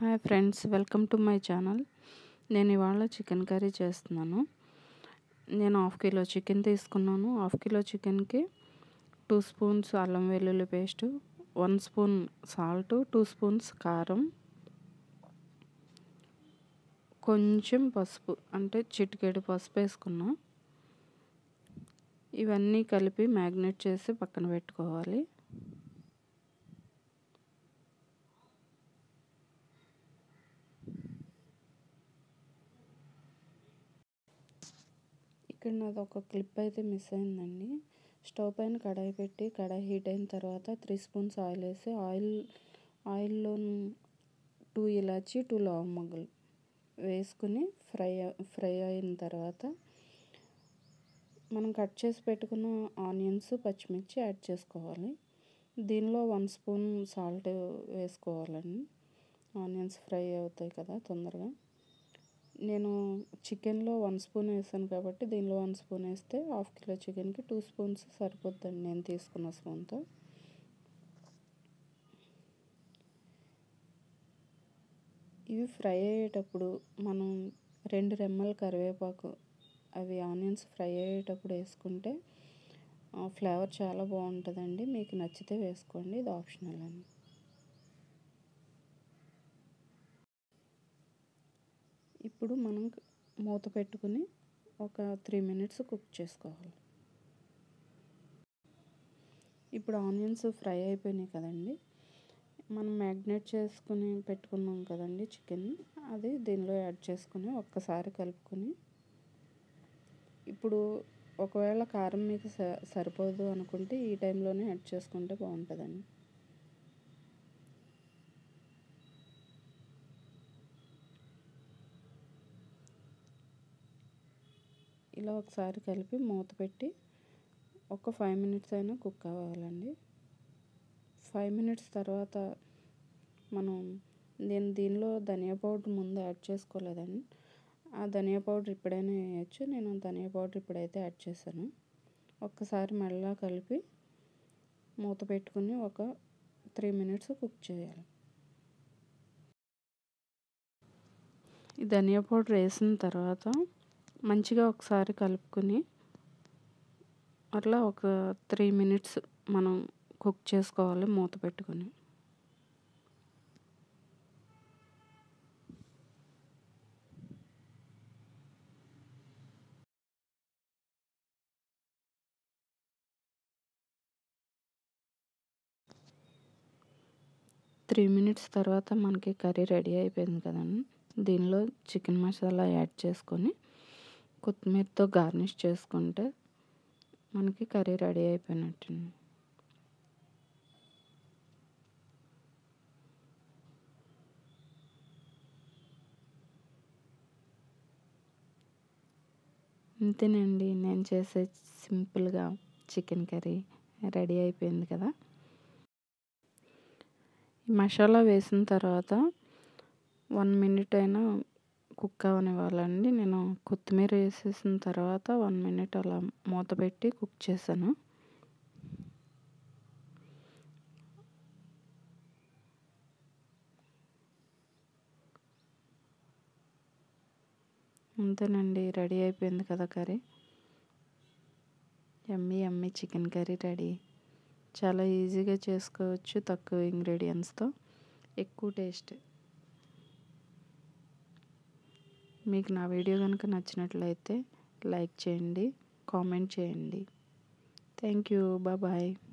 hi friends welcome to my channel నేను ఇవాళ chicken curry చేస్తున్నాను నేను హాఫ్ కిలో చికెన్ తీసుకున్నాను హాఫ్ కిలో చికెన్కి టూ స్పూన్స్ అల్లం వెల్లుల్లి paste one spoon salt two spoons కారం కొంచెం పసుపు అంటే చిటికెడు పసుపు వేసుకున్నా ఇవన్నీ కలిపి మ్యాగ్నేట్ చేసి పక్కన పెట్టుకోవాలి ఇక్కడ నాది ఒక క్లిప్ అయితే మిస్ అయిందండి స్టవ్ పైన కడాయి పెట్టి కడాయి హీట్ అయిన తర్వాత త్రీ స్పూన్స్ ఆయిల్ వేసి ఆయిల్ ఆయిల్లో టూ ఇలాచి టూ లవంగలు వేసుకుని ఫ్రై ఫ్రై అయిన తర్వాత మనం కట్ చేసి పెట్టుకున్న ఆనియన్స్ పచ్చిమిర్చి యాడ్ చేసుకోవాలి దీనిలో వన్ స్పూన్ సాల్ట్ వేసుకోవాలండి ఆనియన్స్ ఫ్రై అవుతాయి కదా తొందరగా నేను చికెన్లో వన్ స్పూన్ వేసాను కాబట్టి దీనిలో వన్ స్పూన్ వేస్తే హాఫ్ కిలో చికెన్కి టూ స్పూన్స్ సరిపోద్దండి నేను తీసుకున్న స్పూన్తో ఇవి ఫ్రై అయ్యేటప్పుడు మనం రెండు రెమ్మల కరివేపాకు అవి ఆనియన్స్ ఫ్రై అయ్యేటప్పుడు వేసుకుంటే ఫ్లేవర్ చాలా బాగుంటుందండి మీకు నచ్చితే వేసుకోండి ఇది ఆప్షనల్ అండి ఇప్పుడు మనం మూత పెట్టుకుని ఒక త్రీ మినిట్స్ కుక్ చేసుకోవాలి ఇప్పుడు ఆనియన్స్ ఫ్రై అయిపోయినాయి కదండి మనం మ్యాగ్నేట్ చేసుకుని పెట్టుకున్నాం కదండి చికెన్ అది దీనిలో యాడ్ చేసుకుని ఒక్కసారి కలుపుకొని ఇప్పుడు ఒకవేళ కారం మీకు సరిపోదు అనుకుంటే ఈ టైంలోనే యాడ్ చేసుకుంటే బాగుంటుందండి ఇలా ఒకసారి కలిపి మూత పెట్టి ఒక ఫైవ్ మినిట్స్ అయినా కుక్ అవ్వాలండి ఫైవ్ మినిట్స్ తర్వాత మనం నేను దీనిలో ధనియా పౌడర్ ముందు యాడ్ చేసుకోలేదండి ఆ ధనియా పౌడర్ ఇప్పుడైనా వేయచ్చు నేను ధనియా పౌడర్ ఇప్పుడైతే యాడ్ చేశాను ఒక్కసారి మళ్ళా కలిపి మూత పెట్టుకుని ఒక త్రీ మినిట్స్ కుక్ చేయాలి ఈ ధనియా పౌడర్ వేసిన తర్వాత మంచిగా ఒకసారి కలుపుకొని అట్లా ఒక త్రీ మినిట్స్ మనం కుక్ చేసుకోవాలి మూత పెట్టుకొని త్రీ మినిట్స్ తర్వాత మనకి కర్రీ రెడీ అయిపోయింది కదండి దీనిలో చికెన్ మసాలా యాడ్ చేసుకొని కొత్తిమీరతో గార్నిష్ చేసుకుంటే మనకి కర్రీ రెడీ అయిపోయినట్టండి అంతేనండి నేను చేసే సింపుల్గా చికెన్ కర్రీ రెడీ అయిపోయింది కదా మసాలా వేసిన తర్వాత వన్ మినిట్ అయినా కుక్ అవనివ్వాలండి నేను కొత్తిమీర వేసేసిన తర్వాత వన్ మినిట్ అలా మూత పెట్టి కుక్ చేశాను అంతేనండి రెడీ అయిపోయింది కదా కర్రీ ఎమ్మి ఎమ్మి చికెన్ కర్రీ రెడీ చాలా ఈజీగా చేసుకోవచ్చు తక్కువ ఇంగ్రీడియంట్స్తో ఎక్కువ టేస్ట్ మీకు నా వీడియో కనుక నచ్చినట్లయితే లైక్ చేయండి కామెంట్ చేయండి థ్యాంక్ యూ బాయ్